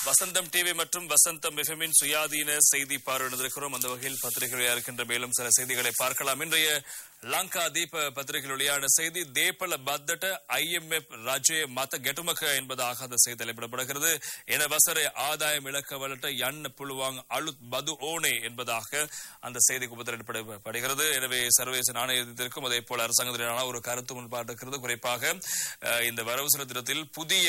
வசந்தம் TV மற்றும் வசந்தம் எஃப்எம்மின் சுயாதீன செய்தி பார்வையிடுகிறோம் அந்த வகையில் பத்திரிகையில் இருக்கின்ற மேலும் சில செய்திகளை பார்க்கலாம் இன்றைய லங்கா தீப பத்திரிகையில் வெளியான செய்தி தேப்பல பத்தட்ட ஐஎம்எஃப் ராஜ்ய மத கெட்டுமக்க என்பதாக அந்த செய்தி தலைப்பிடப்படுகிறது என வசர ஆதாயம் இழக்க வளட்ட எண் புழுவாங் அழுத் பது ஓனே என்பதாக அந்த செய்தி குப்பத்திடப்படுகிறது எனவே சர்வதேச நாணயத்திற்கும் அதே போல அரசாங்கத்திலான ஒரு கருத்து முன்பாட்டிருக்கிறது குறிப்பாக அஹ், இந்த வரவு செலுத்திடத்தில் புதிய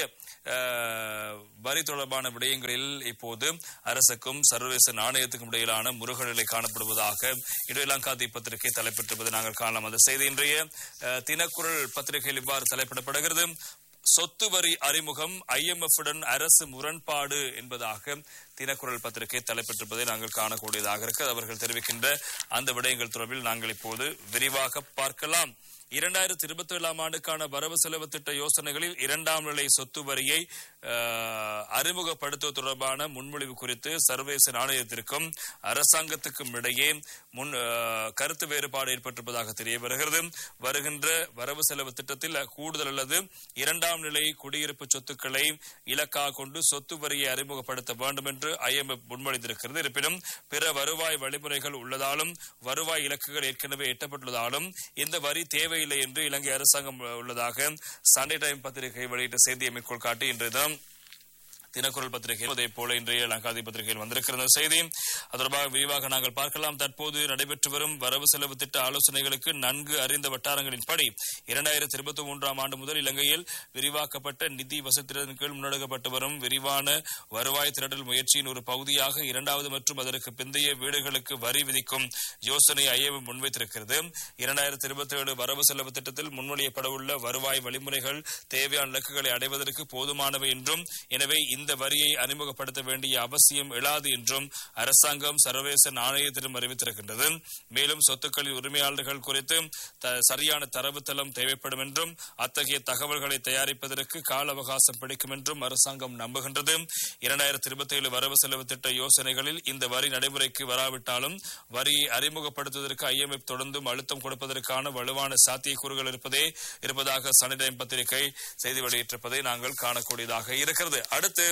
அஹ், வரி தொடர்பான விடயங்களில் இப்போது அரசுக்கும் சர்வதேச நாணயத்துக்கும் இடையிலான முருகநிலை காணப்படுவதாக இன்றைய லங்கா பத்திரிகை தலைப்பிட்டிருப்பதை நாங்கள் காணலாம் அந்த செய்தி இன்றைய அஹ், தினக்குரல் பத்திரிகையில் இவ்வாறு தலைப்பிடப்படுகிறது சொத்து வரி அறிமுகம் IMF உடன் அரசு முரண்பாடு என்பதாக தினக்குரல் பத்திரிகை தலைப்பெற்றிருப்பதை நாங்கள் காணக்கூடியதாக இருக்கு அவர்கள் தெரிவிக்கின்ற அந்த விடயங்கள் தொடர்பில் நாங்கள் இப்போது விரிவாக பார்க்கலாம் இரண்டாயிரத்தி இருபத்தி ஏழாம் ஆண்டுக்கான வரவு செலவு திட்ட யோசனைகளில் இரண்டாம் நிலை சொத்து வரியை அஹ், அறிமுகப்படுத்துவது தொடர்பான முன்மொழிவு குறித்து சர்வதேச நாணயத்திற்கும் அரசாங்கத்துக்கும் இடையே முன் அஹ், கருத்து வேறுபாடு ஏற்பட்டிருப்பதாக தெரிய வருகிறது வருகின்ற வரவு செலவு திட்டத்தில் கூடுதல் அல்லது இரண்டாம் நிலை குடியிருப்பு சொத்துக்களை இலக்காக கொண்டு சொத்து வரியை அறிமுகப்படுத்த வேண்டும் என்று ஐஎம்எஃப் முன்மொழிந்திருக்கிறது இருப்பினும் பிற வருவாய் வழிமுறைகள் உள்ளதாலும் வருவாய் இலக்குகள் ஏற்கனவே எட்டப்பட்டுள்ளதாலும் இந்த வரி தேவையில்லை என்று இலங்கை அரசாங்கம் உள்ளதாக சண்டே டைம் பத்திரிகை வெளியிட்ட செய்தியை மேற்கோள் காட்டி இன்றைய தினம் தினக்குரல் பத்திரிகை அதே போல இன்றைய லங்காதி பத்திரிகையில் வந்திருக்கிற அந்த செய்தி அது தொடர்பாக விரிவாக நாங்கள் பார்க்கலாம் தற்போது நடைபெற்று வரும் வரவு செலவு திட்ட ஆலோசனைகளுக்கு நன்கு அறிந்த வட்டாரங்களின்படி இரண்டாயிரத்தி இருபத்தி மூன்றாம் ஆண்டு முதல் இலங்கையில் விரிவாக்கப்பட்ட நிதி வசதியின் கீழ் முன்னெடுக்கப்பட்டு வரும் விரிவான வருவாய் திரட்டல் முயற்சியின் ஒரு பகுதியாக இரண்டாவது மற்றும் அதற்கு பிந்தைய வீடுகளுக்கு வரி விதிக்கும் யோசனை ஐஎம் முன்வைத்திருக்கிறது இரண்டாயிரத்தி இருபத்தி ஏழு வரவு செலவு திட்டத்தில் முன்மொழியப்படவுள்ள வருவாய் வழிமுறைகள் தேவையான இலக்குகளை அடைவதற்கு போதுமானவை என்றும் எனவே இந்த வரியை அறிமுகப்படுத்த வேண்டிய அவசியம் எழாது என்றும் அரசாங்கம் சர்வதேச நாணயத்திடம் அறிவித்திருக்கின்றது மேலும் சொத்துக்களின் உரிமையாளர்கள் குறித்து த- சரியான தரவுத்தளம் தேவைப்படும் என்றும் அத்தகைய தகவல்களை தயாரிப்பதற்கு கால அவகாசம் பிடிக்கும் என்றும் அரசாங்கம் நம்புகின்றது இரண்டாயிரத்தி இருபத்தி ஏழு வரவு செலவு திட்ட யோசனைகளில் இந்த வரி நடைமுறைக்கு வராவிட்டாலும் வரியை அறிமுகப்படுத்துவதற்கு ஐஎம்எஃப் தொடர்ந்தும் அழுத்தம் கொடுப்பதற்கான வலுவான சாத்தியக்கூறுகள் இருப்பதே இருப்பதாக சனி டைம் பத்திரிகை செய்தி வெளியிட்டிருப்பதை நாங்கள் காணக்கூடியதாக இருக்கிறது அடுத்து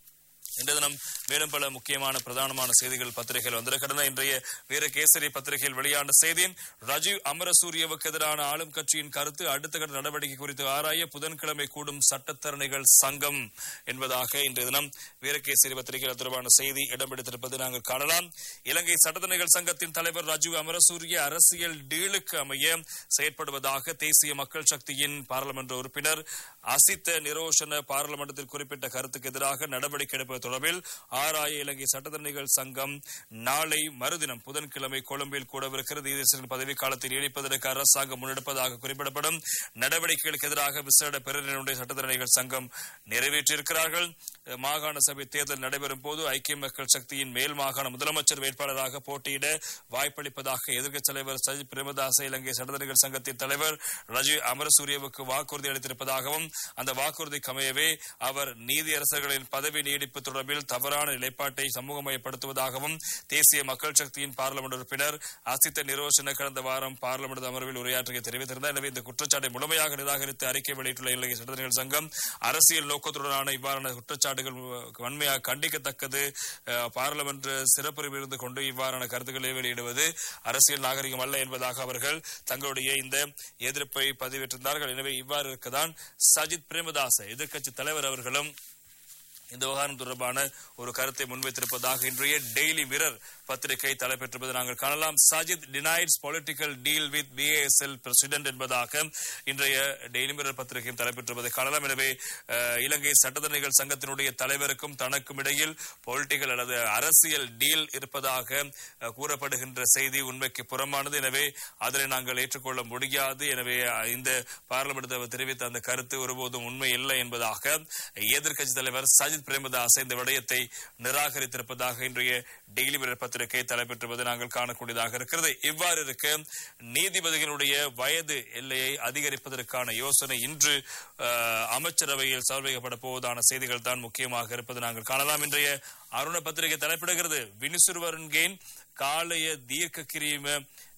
இன்று தினம் மேலும் பல முக்கியமான பிரதானமான செய்திகள் பத்திரிகையில் வந்திருக்கின்றன இன்றைய வீரகேசரி பத்திரிகையில் வெளியான செய்தி ராஜீவ் அமரசூரியவுக்கு எதிரான ஆளும் கட்சியின் கருத்து அடுத்த கட்ட நடவடிக்கை குறித்து ஆராய புதன்கிழமை கூடும் சட்டத்தரணிகள் சங்கம் என்பதாக இன்றைய தினம் வீரகேசரி பத்திரிகையில் அது தொடர்பான செய்தி இடம் பிடித்திருப்பதை நாங்கள் காணலாம் இலங்கை சட்டத்தரணிகள் சங்கத்தின் தலைவர் ராஜீவ் அமரசூரிய அரசியல் டீலுக்கு அமைய செயற்படுவதாக தேசிய மக்கள் சக்தியின் பாராளுமன்ற உறுப்பினர் அசித்த நிரோஷன பாராளுமன்றத்தில் குறிப்பிட்ட கருத்துக்கு எதிராக நடவடிக்கை எடுப்பது தொடர்பில் ஆராய இலங்கை சட்டத்தரணிகள் சங்கம் நாளை மறுதினம் புதன்கிழமை கொழும்பில் கூடவிருக்கிறது ஈதேசரின் பதவி காலத்தை நீடிப்பதற்கு அரசாங்கம் முன்னெடுப்பதாக குறிப்பிடப்படும் நடவடிக்கைகளுக்கு எதிராக விசேட பெருநிலையுடைய சட்டத்தரணிகள் சங்கம் நிறைவேற்றியிருக்கிறார்கள் மாகாண சபை தேர்தல் நடைபெறும் போது ஐக்கிய மக்கள் சக்தியின் மேல் மாகாண முதலமைச்சர் வேட்பாளராக போட்டியிட வாய்ப்பளிப்பதாக எதிர்க்கட்சி தலைவர் சஜித் பிரேமதாச இலங்கை சட்டத்தரணிகள் சங்கத்தின் தலைவர் ரஜீவ் அமரசூரியவுக்கு வாக்குறுதி அளித்திருப்பதாகவும் அந்த வாக்குறுதிக்கு அமையவே அவர் நீதியரசர்களின் பதவி நீடிப்பு தொடர்பில் தவறான நிலைப்பாட்டை சமூகமயப்படுத்துவதாகவும் தேசிய மக்கள் சக்தியின் பார்லமெண்ட் உறுப்பினர் அசித்த நிரோஷன கடந்த வாரம் பார்லமெண்ட் அமர்வில் உரையாற்றிய தெரிவித்திருந்தார் எனவே இந்த குற்றச்சாட்டை முழுமையாக நிராகரித்து அறிக்கை வெளியிட்டுள்ள இலங்கை சட்டத்தரணிகள் சங்கம் அரசியல் நோக்கத்துடனான இவ்வாறான குற்றச்சாட்டுகள் வன்மையாக கண்டிக்கத்தக்கது அஹ், பார்லமெண்ட் சிறப்புரிமை இருந்து கொண்டு இவ்வாறான கருத்துக்களை வெளியிடுவது அரசியல் நாகரிகம் அல்ல என்பதாக அவர்கள் தங்களுடைய இந்த எதிர்ப்பை பதிவிட்டிருந்தார்கள் எனவே இவ்வாறு இருக்கதான் சஜித் பிரேமதாச எதிர்க்கட்சி தலைவர் அவர்களும் இந்த விவகாரம் தொடர்பான ஒரு கருத்தை முன்வைத்திருப்பதாக இன்றைய டெய்லி மிரர் பத்திரிகை தலைப்பெற்றிருப்பதை நாங்கள் காணலாம் Sajith denies political deal with BASL president என்பதாக இன்றைய டெய்லி மிரர் பத்திரிகையும் தலைப்பெற்றிருப்பதை காணலாம் எனவே அஹ், இலங்கை சட்டத்தரணிகள் சங்கத்தினுடைய தலைவருக்கும் தனக்கும் இடையில் பொலிட்டிக்கல் அல்லது அரசியல் டீல் இருப்பதாக அஹ், கூறப்படுகின்ற செய்தி உண்மைக்கு புறம்பானது எனவே அதனை நாங்கள் ஏற்றுக்கொள்ள முடியாது எனவே அஹ், இந்த பார்லமெண்ட் தலைவர் தெரிவித்த அந்த கருத்து ஒருபோதும் உண்மை இல்லை என்பதாக எதிர்க்கட்சி தலைவர் சஜித் பிரேமதாஸ் இந்த விடயத்தை நிராகரித்திருப்பதாக இன்றைய டெய்லி மிரர் பத்திரிகை தலைப்பெற்றுவது நாங்கள் காணக்கூடியதாக இருக்கிறது இவ்வாறு இருக்க நீதிபதிகளுடைய வயது எல்லையை அதிகரிப்பதற்கான யோசனை இன்று அஹ், அமைச்சரவையில் சமர்ப்பிக்கப்பட போவதான செய்திகள் தான் முக்கியமாக இருப்பது நாங்கள் காணலாம் இன்றைய அருண பத்திரிகை தலைப்பிடுகிறது வினிசுருவரன்கேன் காலைய தீர்க்க கிரீம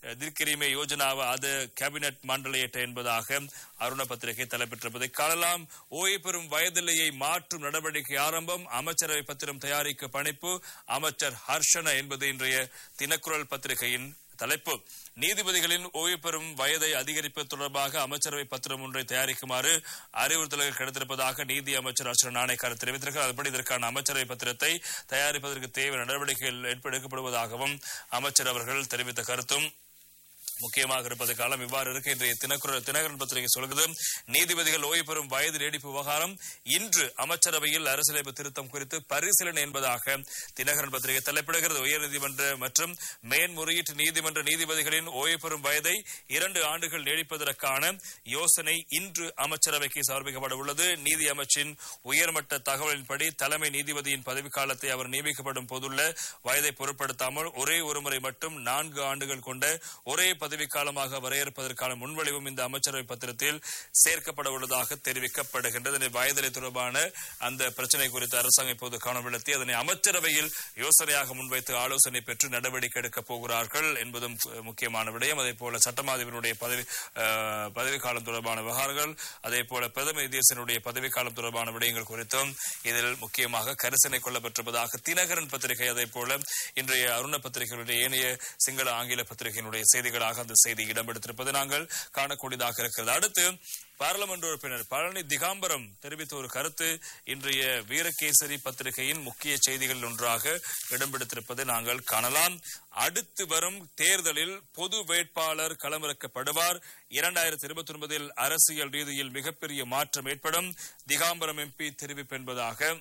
திர்கிரிமே யோஜனாவ அது கேபினட் மண்டலையிட்ட என்பதாக அருண பத்திரிகை தலைப்பெற்றிருப்பதை காணலாம் ஓய்வு பெறும் வயதிலேயே மாற்றும் நடவடிக்கை ஆரம்பம் அமைச்சரவை பத்திரம் தயாரிக்க பணிப்பு அமைச்சர் ஹர்ஷன என்பது இன்றைய தினக்குரல் பத்திரிகையின் தலைப்பு நீதிபதிகளின் ஓய்வு பெறும் வயதை அதிகரிப்பது தொடர்பாக அமைச்சரவை பத்திரம் ஒன்றை தயாரிக்குமாறு அறிவுறுத்தல்கள் கிடைத்திருப்பதாக நீதி அமைச்சர் அர்ச்சன நாணயக்காரர் தெரிவித்திருக்கிறார் அதுபடி இதற்கான அமைச்சரவை பத்திரத்தை தயாரிப்பதற்கு தேவை நடவடிக்கைகள் எடுக்கப்படுவதாகவும் அமைச்சர் அவர்கள் தெரிவித்த கருத்தும் முக்கியமாக இருப்பது காலம் இவ்வாறு இருக்க இன்றைய தினக்குரல் தினகரன் பத்திரிகை சொல்கிறது நீதிபதிகள் ஓய்வு பெறும் வயது நீடிப்பு விவகாரம் இன்று அமைச்சரவையில் அரசியலமைப்பு திருத்தம் குறித்து பரிசீலனை என்பதாக தினகரன் பத்திரிகை தலைப்பிடுகிறது உயர்நீதிமன்ற மற்றும் மேன்முறையீட்டு நீதிமன்ற நீதிபதிகளின் ஓய்வு பெறும் வயதை இரண்டு ஆண்டுகள் நீடிப்பதற்கான யோசனை இன்று அமைச்சரவைக்கு சமர்ப்பிக்கப்பட உள்ளது நீதி அமைச்சின் உயர்மட்ட தகவலின்படி தலைமை நீதிபதியின் பதவிக்காலத்தை அவர் நியமிக்கப்படும் போதுள்ள வயதை பொருட்படுத்தாமல் ஒரே ஒருமுறை மட்டும் நான்கு ஆண்டுகள் கொண்ட ஒரே பதவிக்காலமாக வரையறுப்பதற்கான முன்வடிவும் இந்த அமைச்சரவை பத்திரத்தில் சேர்க்கப்பட உள்ளதாக தெரிவிக்கப்படுகின்றது வயதிலை தொடர்பான அந்த பிரச்சனை குறித்து அரசாங்கம் இப்போது கவனமிழத்தி அதனை அமைச்சரவையில் யோசனையாக முன்வைத்து ஆலோசனை பெற்று நடவடிக்கை எடுக்கப் போகிறார்கள் என்பதும் முக்கியமான விடயம் அதே போல சட்டமாதிபருடைய பதவி பதவிக்காலம் தொடர்பான விவகாரங்கள் அதே போல பிரதம நிதியரசனுடைய பதவிக்காலம் தொடர்பான விடயங்கள் குறித்தும் இதில் முக்கியமாக கரிசனை கொள்ளப்பட்டிருப்பதாக தினகரன் பத்திரிகை அதே போல இன்றைய அருண பத்திரிகைகளுடைய ஏனைய சிங்கள ஆங்கில பத்திரிகையினுடைய செய்திகளாக அந்த செய்தி இடம்பெடுத்திருப்பது நாங்கள் காணக்கூடியதாக இருக்கிறது அடுத்து பாராளுமன்ற உறுப்பினர் பழனி திகாம்பரம் தெரிவித்த ஒரு கருத்து இன்றைய வீரகேசரி பத்திரிகையின் முக்கிய செய்திகளில் ஒன்றாக இடம்பெடுத்திருப்பதை நாங்கள் காணலாம் அடுத்து வரும் தேர்தலில் பொது வேட்பாளர் களமிறக்கப்படுவார் இரண்டாயிரத்தி இருபத்தி ஒன்பதில் அரசியல் ரீதியில் மிகப்பெரிய மாற்றம் ஏற்படும் திகாம்பரம் எம்பி தெரிவிப்பு என்பதாக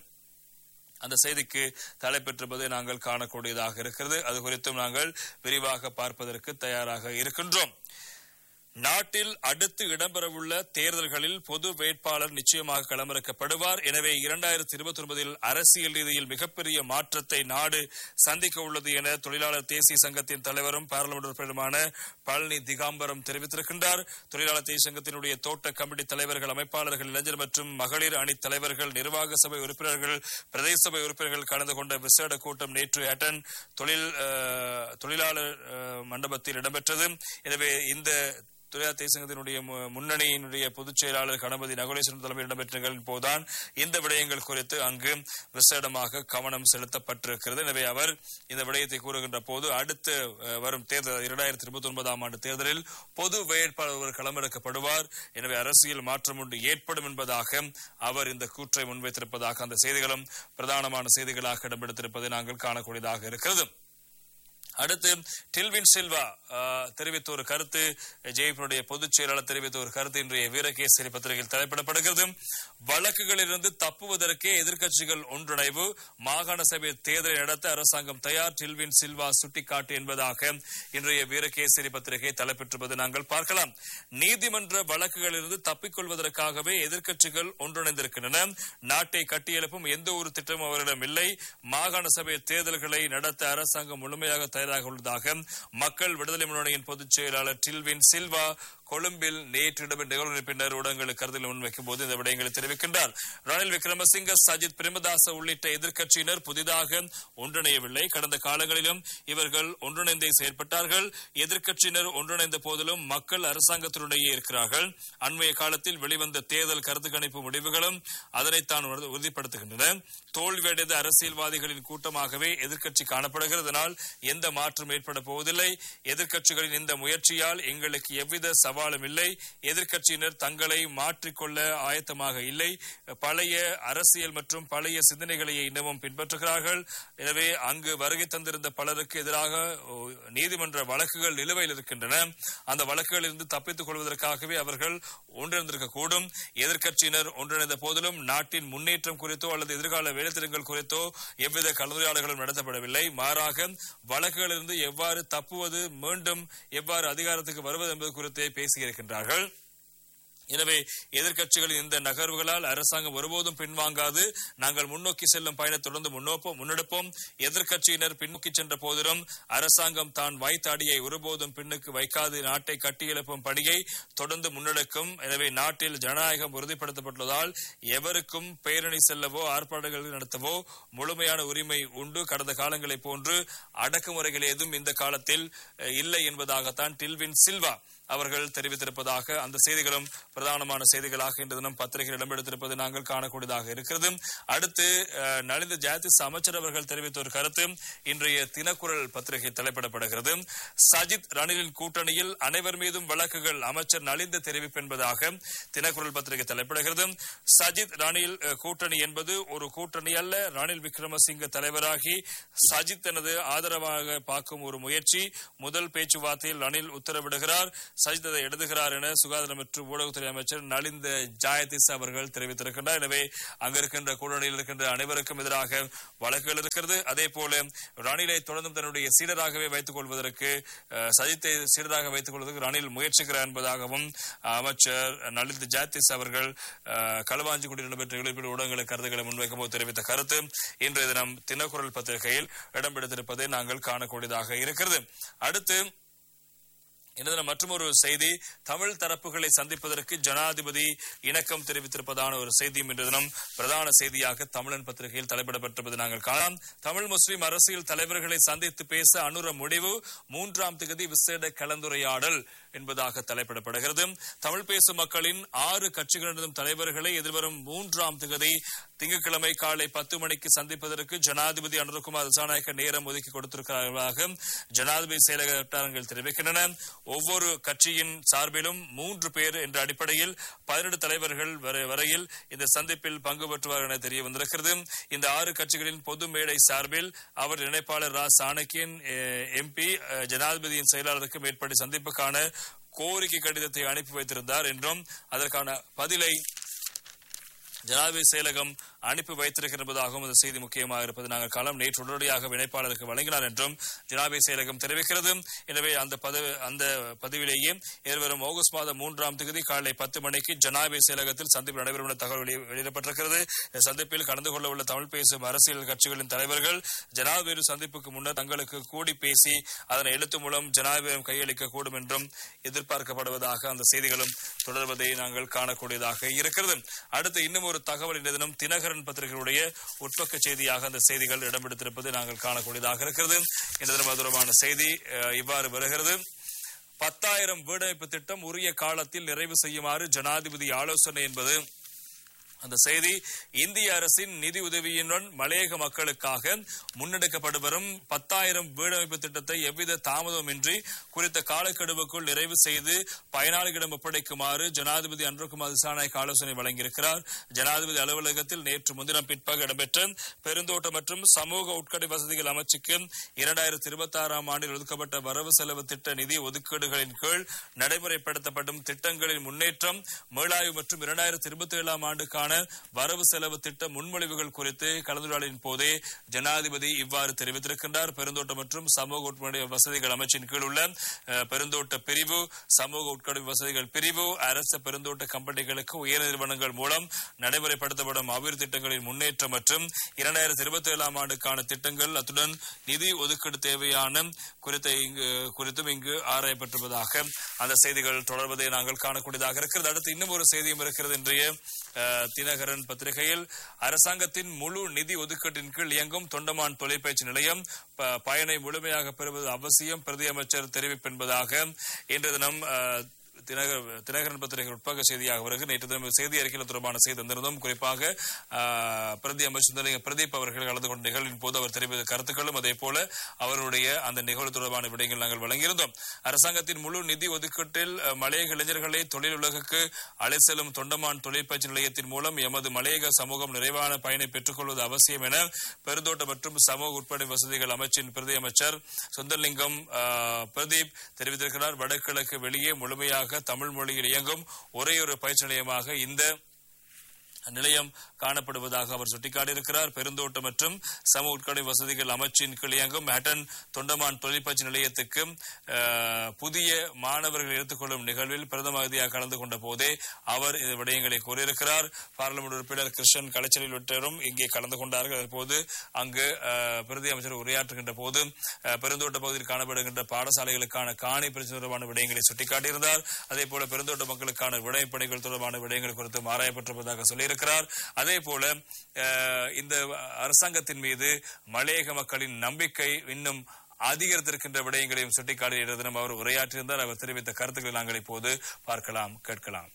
அந்த செய்திக்கு தலைப்பெற்றிருப்பதை நாங்கள் காணக்கூடியதாக இருக்கிறது அது குறித்தும் நாங்கள் விரிவாக பார்ப்பதற்கு தயாராக இருக்கின்றோம் நாட்டில் அடுத்து இடம்பெறவுள்ள தேர்தல்களில் பொது வேட்பாளர் நிச்சயமாக களமிறக்கப்படுவார் எனவே இரண்டாயிரத்தி இருபத்தி ஒன்பதில் அரசியல் ரீதியில் மிகப்பெரிய மாற்றத்தை நாடு சந்திக்க உள்ளது என தொழிலாளர் தேசிய சங்கத்தின் தலைவரும் பாராளுமன்ற உறுப்பினருமான பழனி திகாம்பரம் தெரிவித்திருக்கின்றார் தொழிலாளர் தேசிய சங்கத்தினுடைய தோட்ட கமிட்டி தலைவர்கள் அமைப்பாளர்கள் இளைஞர் மற்றும் மகளிர் அணி தலைவர்கள் நிர்வாக சபை உறுப்பினர்கள் பிரதேச சபை உறுப்பினர்கள் கலந்து கொண்ட விசேட கூட்டம் நேற்று அட்டன் தொழில் தொழிலாளர் மண்டபத்தில் இடம்பெற்றது எனவே இந்த தொழிலாளர் தேசங்கத்தினுடைய முன்னணியினுடைய பொதுச் செயலாளர் கணபதி நகுலேஸ்வரன் தலைமையில் இடம்பெற்ற நிகழ்வின் போதுதான் இந்த விடயங்கள் குறித்து அங்கு விசேடமாக கவனம் செலுத்தப்பட்டிருக்கிறது எனவே அவர் இந்த விடயத்தை கூறுகின்ற போது அடுத்து வரும் தேர்தல் இரண்டாயிரத்தி இருபத்தி ஒன்பதாம் ஆண்டு தேர்தலில் பொது வேட்பாளர் களமிறக்கப்படுவார் எனவே அரசியல் மாற்றம் ஒன்று ஏற்படும் என்பதாக அவர் இந்த கூற்றை முன்வைத்திருப்பதாக அந்த செய்திகளும் பிரதானமான செய்திகளாக இடம்பெடுத்திருப்பதை நாங்கள் காணக்கூடியதாக இருக்கிறது அடுத்து டில்வின் சில்வா தெரிவித்த ஒரு கருத்து ஜெய்பனுடைய பொதுச் செயலாளர் தெரிவித்த ஒரு கருத்து இன்றைய வீரகேசரி பத்திரிகையில் தலைப்பிடப்படுகிறது வழக்குகளிலிருந்து தப்புவதற்கே எதிர்க்கட்சிகள் ஒன்றிணைவு மாகாண சபை தேர்தலை நடத்த அரசாங்கம் தயார் டில்வின் சில்வா சுட்டிக்காட்டு என்பதாக இன்றைய வீரகேசரி பத்திரிகை தலைப்பெற்றுவது நாங்கள் பார்க்கலாம் நீதிமன்ற வழக்குகளிலிருந்து தப்பிக்கொள்வதற்காகவே எதிர்க்கட்சிகள் ஒன்றிணைந்திருக்கின்றன நாட்டை கட்டியெழுப்பும் எந்த ஒரு திட்டமும் அவரிடம் இல்லை மாகாண சபை தேர்தல்களை நடத்த அரசாங்கம் முழுமையாக தயாராக உள்ளதாக மக்கள் விடுதலை முன்னணியின் பொதுச் செயலாளர் டில்வின் சில்வா கொழும்பில் நேற்று இடம்பெற்ற நிகழ்வு பின்னர் ஊடகங்களுக்கு கருத்தில் முன்வைக்கும் போது இந்த விடயங்களை தெரிவிக்கின்றார் ரணில் விக்ரமசிங்க சஜித் பிரேமதாச உள்ளிட்ட எதிர்க்கட்சியினர் புதிதாக ஒன்றிணையவில்லை கடந்த காலங்களிலும் இவர்கள் ஒன்றிணைந்தே செயற்பட்டார்கள் எதிர்க்கட்சியினர் ஒன்றிணைந்த போதிலும் மக்கள் அரசாங்கத்தினுடைய இருக்கிறார்கள் அண்மைய காலத்தில் வெளிவந்த தேர்தல் கருத்து கணிப்பு முடிவுகளும் அதனைத்தான் உறுதிப்படுத்துகின்றன தோல்வியடைந்த அரசியல்வாதிகளின் கூட்டமாகவே எதிர்க்கட்சி காணப்படுகிறது இதனால் எந்த மாற்றம் ஏற்பட போவதில்லை எதிர்க்கட்சிகளின் இந்த முயற்சியால் எங்களுக்கு எவ்வித சவாலும் இல்லை எதிர்க்கட்சியினர் தங்களை மாற்றிக்கொள்ள ஆயத்தமாக இல்லை பழைய அரசியல் மற்றும் பழைய சிந்தனைகளையே இன்னமும் பின்பற்றுகிறார்கள் எனவே அங்கு வருகை தந்திருந்த பலருக்கு எதிராக நீதிமன்ற வழக்குகள் நிலுவையில் இருக்கின்றன அந்த வழக்குகளில் இருந்து தப்பித்துக் கொள்வதற்காகவே அவர்கள் ஒன்றிணைந்திருக்கக்கூடும் எதிர்க்கட்சியினர் ஒன்றிணைந்த போதிலும் நாட்டின் முன்னேற்றம் குறித்தோ அல்லது எதிர்கால வேலைத்திட்டங்கள் குறித்தோ எவ்வித கலந்துரையாடல்களும் நடத்தப்படவில்லை மாறாக வழக்குகளிலிருந்து எவ்வாறு தப்புவது மீண்டும் எவ்வாறு அதிகாரத்துக்கு வருவது என்பது குறித்தே பேசியிருக்கின்றார்கள் எனவே எதிர்க்கட்சிகளின் இந்த நகர்வுகளால் அரசாங்கம் ஒருபோதும் பின்வாங்காது நாங்கள் முன்னோக்கி செல்லும் பயணத்தை தொடர்ந்து முன்னோப்போம் முன்னெடுப்போம் எதிர்க்கட்சியினர் பின்னோக்கி சென்ற போதிலும் அரசாங்கம் தான் வைத்த அடியை ஒருபோதும் பின்னுக்கு வைக்காது நாட்டை கட்டியெழுப்பும் பணியை தொடர்ந்து முன்னெடுக்கும் எனவே நாட்டில் ஜனநாயகம் உறுதிப்படுத்தப்பட்டுள்ளதால் எவருக்கும் பேரணி செல்லவோ ஆர்ப்பாட்டங்கள் நடத்தவோ முழுமையான உரிமை உண்டு கடந்த காலங்களைப் போன்று அடக்குமுறைகள் ஏதும் இந்த காலத்தில் அஹ், இல்லை என்பதாகத்தான் டில்வின் சில்வா அவர்கள் தெரிவித்திருப்பதாக அந்த செய்திகளும் பிரதானமான செய்திகளாக இன்று தினம் பத்திரிகையில் இடம்பெடுத்திருப்பது நாங்கள் காணக்கூடியதாக இருக்கிறது அடுத்து அஹ், நலிந்த ஜாதிஸ் அமைச்சர் அவர்கள் தெரிவித்த ஒரு கருத்து இன்றைய தினக்குரல் பத்திரிகை தலைப்பிடப்படுகிறது சஜித் ரணிலின் கூட்டணியில் அனைவர் மீதும் வழக்குகள் அமைச்சர் நலிந்த தெரிவிப்பு என்பதாக தினக்குரல் பத்திரிகை தலைப்பிடுகிறது சஜித் ரணில் அஹ், கூட்டணி என்பது ஒரு கூட்டணி அல்ல ரணில் விக்ரமசிங்க தலைவராகி சஜித் தனது ஆதரவாக பார்க்கும் ஒரு முயற்சி முதல் பேச்சுவார்த்தையில் ரணில் உத்தரவிடுகிறார் சஜித் அதை எழுதுகிறார் என சுகாதார மற்றும் ஊடகத்துறை அமைச்சர் நலிந்த ஜாயதிஸ் அவர்கள் தெரிவித்திருக்கின்றார் எனவே அங்க இருக்கின்ற கூட்டணியில் இருக்கின்ற அனைவருக்கும் எதிராக வழக்குகள் இருக்கிறது அதே போல ரணிலை தொடர்ந்தும் தன்னுடைய சீடராகவே வைத்துக் கொள்வதற்கு அஹ், சஜித்தை சீடராக வைத்துக் கொள்வதற்கு ரணில் முயற்சிக்கிறார் என்பதாகவும் அமைச்சர் நலிந்த ஜாயதிஸ் அவர்கள் அஹ், களுவாஞ்சிக்குடியில் நடைபெற்ற எழுப்பிய ஊடகங்களுக்கு கருத்துக்களை முன்வைக்கும் போது தெரிவித்த கருத்து இன்றைய தினம் தினக்குரல் பத்திரிகையில் இடம்பெடுத்திருப்பதை நாங்கள் காணக்கூடியதாக இருக்கிறது அடுத்து இந்த மற்றொரு செய்தி தமிழ் தரப்புகளை சந்திப்பதற்கு ஜனாதிபதி இணக்கம் தெரிவித்திருப்பதான ஒரு செய்தியும் இன்று தினம் பிரதான செய்தியாக தமிழன் பத்திரிகையில் தலைப்பிடப்பட்டிருப்பது நாங்கள் காணலாம் தமிழ் முஸ்லிம் அரசியல் தலைவர்களை சந்தித்து பேச அனுர முடிவு மூன்றாம் திகதி விசேட கலந்துரையாடல் என்பதாக தலைப்பிடப்படுகிறது தமிழ் பேசும் மக்களின் ஆறு கட்சிகளிடம் தலைவர்களை எதிர்வரும் மூன்றாம் திகதி திங்கட்கிழமை காலை பத்து மணிக்கு சந்திப்பதற்கு ஜனாதிபதி அனுரகுமார் திசாநாயக்க நேரம் ஒதுக்கி கொடுத்திருக்கிறார்களாக ஜனாதிபதி செயலக வட்டாரங்கள் தெரிவிக்கின்றன ஒவ்வொரு கட்சியின் சார்பிலும் மூன்று பேர் என்ற அடிப்படையில் பதினெட்டு தலைவர்கள் வரை- வரையில் இந்த சந்திப்பில் பங்கு பெற்றுவார் என தெரிய வந்திருக்கிறது இந்த ஆறு கட்சிகளின் பொது மேடை சார்பில் அவர் இணைப்பாளர் ரா சாணக்கியன் எம்பி ஜனாதிபதியின் செயலாளருக்கு மேற்படி சந்திப்புக்கான கோரிக்கை கடிதத்தை அனுப்பி வைத்திருந்தார் என்றும் அதற்கான பதிலை ஜனாதிபதி செயலகம் அனுப்பி வைத்திருக்கிறதாகவும் இந்த செய்தி முக்கியமாக இருப்பது நாங்கள் காலம் நேற்று உடனடியாக இணைப்பாளருக்கு வழங்கினார் என்றும் ஜனாதிபதி செயலகம் தெரிவிக்கிறது எனவே அந்த பதவி அந்த பதிவிலேயே எதிர்வரும் ஆகஸ்ட் மாதம் மூன்றாம் தேதி காலை பத்து மணிக்கு ஜனாதிபதி செயலகத்தில் சந்திப்பு நடைபெறும் என தகவல் வெளி- வெளியிடப்பட்டிருக்கிறது இந்த சந்திப்பில் கலந்து கொள்ள உள்ள தமிழ் பேசும் அரசியல் கட்சிகளின் தலைவர்கள் ஜனாதிபதி சந்திப்புக்கு முன்னர் தங்களுக்கு கூடி பேசி அதனை எழுத்து மூலம் ஜனாதிபதியம் கையளிக்க கூடும் என்றும் எதிர்பார்க்கப்படுவதாக அந்த செய்திகளும் தொடர்வதை நாங்கள் காணக்கூடியதாக இருக்கிறது அடுத்து இன்னும் ஒரு தகவல் இந்த தினம் தினகரன் பத்திரிகையுடைய உட்பக்க செய்தியாக அந்த செய்திகள் இடம்பெடுத்திருப்பது நாங்கள் காணக்கூடியதாக இருக்கிறது இந்த தினம் அது தொடர்பான செய்தி அஹ், இவ்வாறு வருகிறது பத்தாயிரம் வீடமைப்பு திட்டம் உரிய காலத்தில் நிறைவு செய்யுமாறு ஜனாதிபதி ஆலோசனை என்பது அந்த செய்தி இந்திய அரசின் நிதி உதவியுடன் மலையக மக்களுக்காக முன்னெடுக்கப்பட்டு வரும் பத்தாயிரம் வீடமைப்பு திட்டத்தை எவ்வித தாமதமின்றி குறித்த காலக்கெடுவுக்குள் நிறைவு செய்து பயனாளிகளிடம் ஒப்படைக்குமாறு ஜனாதிபதி அன்ருகுமார் திசாநாயக் ஆலோசனை வழங்கியிருக்கிறார் ஜனாதிபதி அலுவலகத்தில் நேற்று முன்தினம் பிற்பகல் இடம்பெற்ற பெருந்தோட்ட மற்றும் சமூக உட்கடை வசதிகள் அமைச்சுக்கு இரண்டாயிரத்தி இருபத்தி ஆறாம் ஆண்டில் ஒதுக்கப்பட்ட வரவு செலவு திட்ட நிதி ஒதுக்கீடுகளின் கீழ் நடைமுறைப்படுத்தப்படும் திட்டங்களின் முன்னேற்றம் மேலாய்வு மற்றும் இரண்டாயிரத்தி இருபத்தி ஏழாம் ஆண்டுக்கான வரவு செலவு திட்ட முன்மொழிவுகள் குறித்து கலந்துரையாடலின் போதே ஜனாதிபதி இவ்வாறு தெரிவித்திருக்கின்றார் பெருந்தோட்ட மற்றும் சமூக உட்கடை வசதிகள் அமைச்சின் கீழ் உள்ள அஹ், பெருந்தோட்ட பிரிவு சமூக உட்கடை வசதிகள் பிரிவு அரசு பெருந்தோட்ட கம்பெனிகளுக்கு உயர் நிறுவனங்கள் மூலம் நடைமுறைப்படுத்தப்படும் அபிவிருத்தி திட்டங்களின் முன்னேற்றம் மற்றும் இரண்டாயிரத்தி இருபத்தி ஏழாம் ஆண்டுக்கான திட்டங்கள் அத்துடன் நிதி ஒதுக்கீடு தேவையான குறித்த இங்கு குறித்தும் இங்கு ஆராயப்பட்டிருப்பதாக அந்த செய்திகள் தொடர்வதை நாங்கள் காணக்கூடியதாக இருக்கிறது அடுத்து இன்னும் ஒரு செய்தியும் இருக்கிறது இன்றைய அஹ், தினகரன் பத்திரிகையில் அரசாங்கத்தின் முழு நிதி ஒதுக்கீட்டின் கீழ் இயங்கும் தொண்டமான் தொலைபேசி நிலையம் ப- பயனை முழுமையாக பெறுவது அவசியம் பிரதி அமைச்சர் தெரிவிப்பு என்பதாக இன்று தினம் அஹ், தினகர் தினகரன் பத்திரிகை உட்பக செய்தியாக வருகிறது நேற்று தினம் செய்தி அறிக்கையில் தொடர்பான செய்தி தந்திருந்தோம் குறிப்பாக ஆஹ், பிரதி அமைச்சர் சுந்தரலிங்க பிரதீப் அவர்கள் கலந்து கொண்ட நிகழ்வின் போது அவர் தெரிவித்த கருத்துக்களும் அதே போல அவருடைய அந்த நிகழ்வு தொடர்பான விடயங்கள் நாங்கள் வழங்கியிருந்தோம் அரசாங்கத்தின் முழு நிதி ஒதுக்கீட்டில் அஹ், மலையக இளைஞர்களை தொழில் உலகுக்கு அழைத்து செல்லும் தொண்டமான் தொழிற்பயிற்சி நிலையத்தின் மூலம் எமது மலையக சமூகம் நிறைவான பயனை பெற்றுக்கொள்வது அவசியம் என பெருந்தோட்ட மற்றும் சமூக உட்படை வசதிகள் அமைச்சின் பிரதி அமைச்சர் சுந்தர்லிங்கம் ஆஹ், பிரதீப் தெரிவித்திருக்கிறார் வடகிழக்கு வெளியே முழுமையாக தமிழ் மொழியில் இயங்கும் ஒரே ஒரு பயிற்சி நிலையமாக இந்த நிலையம் காணப்படுவதாக அவர் சுட்டிக்காட்டியிருக்கிறார் பெருந்தோட்டம் மற்றும் சம உட்கடை வசதிகள் அமைச்சின் கிளியங்கும் ஹட்டன் தொண்டமான் தொழிற்பயிற்சி நிலையத்துக்கு அஹ், புதிய மாணவர்கள் எடுத்துக்கொள்ளும் நிகழ்வில் பிரதம அதிதியாக கலந்து கொண்ட போதே அவர் இந்த விடயங்களை கூறியிருக்கிறார் பார்லிமெண்ட் உறுப்பினர் கிருஷ்ணன் கலைச்சலில் விட்டரும் இங்கே கலந்து கொண்டார்கள் அப்போது அங்கு அஹ், பிரதி அமைச்சர் உரையாற்றுகின்ற போது அஹ், பெருந்தோட்ட பகுதியில் காணப்படுகின்ற பாடசாலைகளுக்கான காணி பிரச்சனை தொடர்பான விடயங்களை சுட்டிக்காட்டியிருந்தார் அதே போல பெருந்தோட்ட மக்களுக்கான விடைப்பணிகள் தொடர்பான விடயங்கள் குறித்து ஆராயப்பட்டிருப்பதாக சொல்லியிருக்கிறார் அதே போல அஹ், இந்த அரசாங்கத்தின் மீது மலையக மக்களின் நம்பிக்கை இன்னும் அதிகரித்திருக்கின்ற விடயங்களையும் சுட்டிக்காட்டிய தினம் அவர் உரையாற்றியிருந்தார் அவர் தெரிவித்த கருத்துக்களை நாங்கள் இப்போது பார்க்கலாம் கேட்கலாம்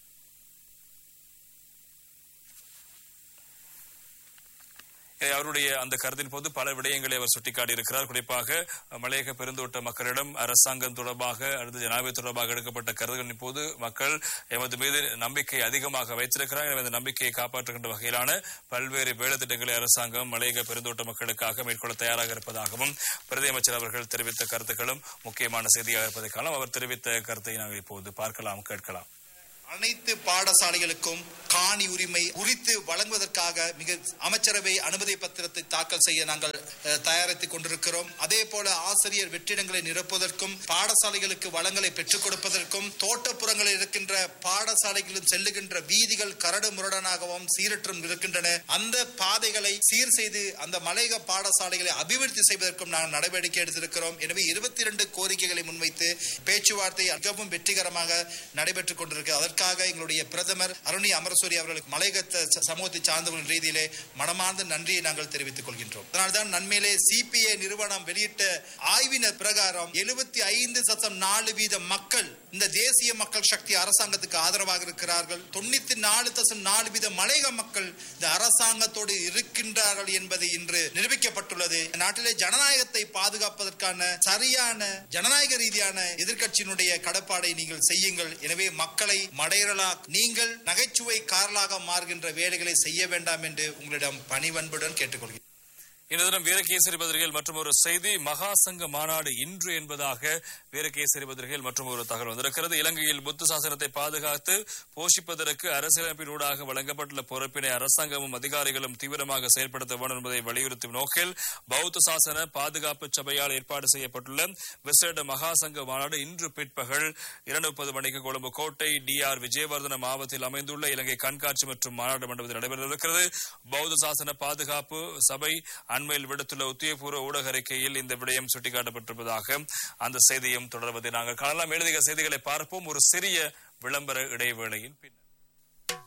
எனவே அவருடைய அந்த கருத்தின் போது பல விடயங்களை அவர் சுட்டிக்காட்டியிருக்கிறார் குறிப்பாக மலையக பெருந்தோட்ட மக்களிடம் அரசாங்கம் தொடர்பாக அடுத்து ஜனாதிபதி தொடர்பாக எடுக்கப்பட்ட கருத்துக்களின் போது மக்கள் எமது மீது நம்பிக்கை அதிகமாக வைத்திருக்கிறார் எனவே அந்த நம்பிக்கையை காப்பாற்றுகின்ற வகையிலான பல்வேறு வேலைத்திட்டங்களை அரசாங்கம் மலையக பெருந்தோட்ட மக்களுக்காக மேற்கொள்ள தயாராக இருப்பதாகவும் பிரதி அமைச்சர் அவர்கள் தெரிவித்த கருத்துக்களும் முக்கியமான செய்தியாக இருப்பதை காலம் அவர் தெரிவித்த கருத்தை நாங்கள் இப்போது பார்க்கலாம் கேட்கலாம் அனைத்து பாடசாலைகளுக்கும் காணி உரிமை உரித்து வழங்குவதற்காக மிக அமைச்சரவை அனுமதி பத்திரத்தை தாக்கல் செய்ய நாங்கள் அஹ், தயாரித்துக் கொண்டிருக்கிறோம் அதே போல ஆசிரியர் வெற்றிடங்களை நிரப்புவதற்கும் பாடசாலைகளுக்கு வளங்களை பெற்றுக் கொடுப்பதற்கும் தோட்டப்புறங்களில் இருக்கின்ற பாடசாலைகளில் செல்லுகின்ற வீதிகள் கரடு முரடனாகவும் சீரற்றும் இருக்கின்றன அந்த பாதைகளை சீர் செய்து அந்த மலையக பாடசாலைகளை அபிவிருத்தி செய்வதற்கும் நாங்கள் நடவடிக்கை எடுத்திருக்கிறோம் எனவே இருபத்தி இரண்டு கோரிக்கைகளை முன்வைத்து பேச்சுவார்த்தை மிகவும் வெற்றிகரமாக நடைபெற்றுக் கொண்டிருக்கு அதற்காக எங்களுடைய பிரதமர் அருணி அமரசூரி அவர்களுக்கு மலையக சமூகத்தை சார்ந்தவர்கள் ரீதியிலே மனமார்ந்த நன்றியை நாங்கள் தெரிவித்துக் கொள்கின்றோம் அதனால்தான் நன்மையிலே சிபிஐ நிறுவனம் வெளியிட்ட ஆய்வின பிரகாரம் எழுபத்தி ஐந்து சதம் நாலு வீத மக்கள் இந்த தேசிய மக்கள் சக்தி அரசாங்கத்துக்கு ஆதரவாக இருக்கிறார்கள் தொண்ணூத்தி நாலு தசம் நாலு வீத மலையக மக்கள் இந்த அரசாங்கத்தோடு இருக்கின்றார்கள் என்பது இன்று நிரூபிக்கப்பட்டுள்ளது நாட்டிலே ஜனநாயகத்தை பாதுகாப்பதற்கான சரியான ஜனநாயக ரீதியான எதிர்க்கட்சியினுடைய கடப்பாடை நீங்கள் செய்யுங்கள் எனவே மக்களை மடையரலா நீங்கள் நகைச்சுவை காரலாக மாறுகின்ற வேலைகளை செய்ய வேண்டாம் என்று உங்களிடம் பணிவன்புடன் கேட்டுக்கொள்கிறேன் இந்த தினம் வீரகேசரி பத்திரிகையில் மற்றும் ஒரு செய்தி மகா சங்க மாநாடு இன்று என்பதாக வீரகேசரி பத்திரிகையில் மற்றும் ஒரு தகவல் வந்திருக்கிறது இலங்கையில் புத்த சாசனத்தை பாதுகாத்து போஷிப்பதற்கு அரசியலமைப்பினூடாக வழங்கப்பட்டுள்ள பொறுப்பினை அரசாங்கமும் அதிகாரிகளும் தீவிரமாக செயல்படுத்த வேண்டும் என்பதை வலியுறுத்தும் நோக்கில் பௌத்த சாசன பாதுகாப்பு சபையால் ஏற்பாடு செய்யப்பட்டுள்ள விசேட மகா சங்க மாநாடு இன்று பிற்பகல் இரண்டு முப்பது மணிக்கு கொழும்பு கோட்டை டி ஆர் விஜயவர்தன மாவட்டத்தில் அமைந்துள்ள இலங்கை கண்காட்சி மற்றும் மாநாடு மண்டபத்தில் நடைபெற இருக்கிறது பௌத்த சாசன பாதுகாப்பு சபை அண்மையில் விடுத்துள்ள உத்தியபூர்வ ஊடக அறிக்கையில் இந்த விடயம் சுட்டிக்காட்டப்பட்டிருப்பதாக அந்த செய்தியும் தொடர்வதை நாங்கள் காணலாம் எழுதிய செய்திகளை பார்ப்போம் ஒரு சிறிய விளம்பர இடைவேளையின் பின்னர்